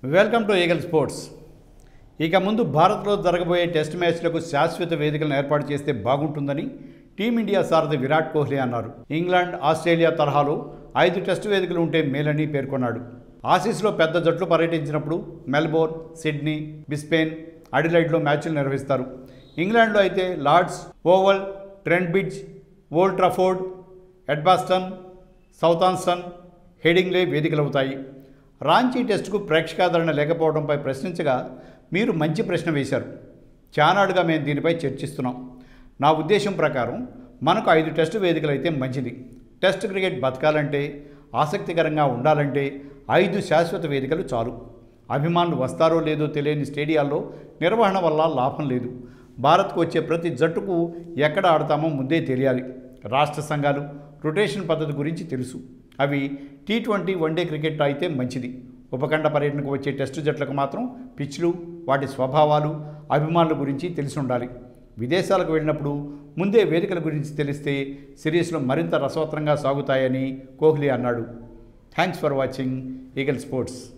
welcome to eagle sports ఇక ముందు భారత్లో జరగబోయే టెస్ట్ మ్యాచ్లకు శాశ్వత వేదికలను ఏర్పాటు చేస్తే బాగుంటుందని టీమిండియా సారథి విరాట్ కోహ్లీ అన్నారు ఇంగ్లాండ్ ఆస్ట్రేలియా తరహాలో ఐదు టెస్ట్ వేదికలు ఉంటే మేలని పేర్కొన్నాడు ఆసీస్లో పెద్ద జట్లు పర్యటించినప్పుడు మెల్బోర్న్ సిడ్నీ బిస్పెయిన్ అడిలైడ్లో మ్యాచ్లు నిర్వహిస్తారు ఇంగ్లాండ్లో అయితే Lord's Oval Trent Bridge Old Trafford Edgbaston Southampton Headingley వేదికలవుతాయి రాంచీ టెస్టుకు ప్రేక్షకాదరణ లేకపోవడంపై ప్రశ్నించగా మీరు మంచి ప్రశ్న వేశారు చానాడుగా మేము దీనిపై చర్చిస్తున్నాం నా ఉద్దేశం ప్రకారం మనకు ఐదు టెస్టు వేదికలు అయితే మంచిది టెస్ట్ క్రికెట్ బతకాలంటే ఆసక్తికరంగా ఉండాలంటే ఐదు శాశ్వత వేదికలు చాలు అభిమానులు వస్తారో లేదో తెలియని స్టేడియాల్లో నిర్వహణ వల్ల లాభం లేదు భారత్కు వచ్చే ప్రతి జట్టుకు ఎక్కడ ఆడతామో ముందే తెలియాలి రాష్ట్ర సంఘాలు రొటేషన్ పద్ధతి గురించి తెలుసు అవి టీ ట్వంటీ వన్డే క్రికెట్ అయితే మంచిది ఉపఖండ పర్యటనకు వచ్చే టెస్టు జట్లకు మాత్రం పిచ్లు వాటి స్వభావాలు అభిమానుల గురించి తెలిసి ఉండాలి విదేశాలకు వెళ్ళినప్పుడు ముందే వేదికల గురించి తెలిస్తే సిరీస్లు మరింత రసవత్తరంగా సాగుతాయని కోహ్లీ అన్నాడు thanks for watching Eagle sports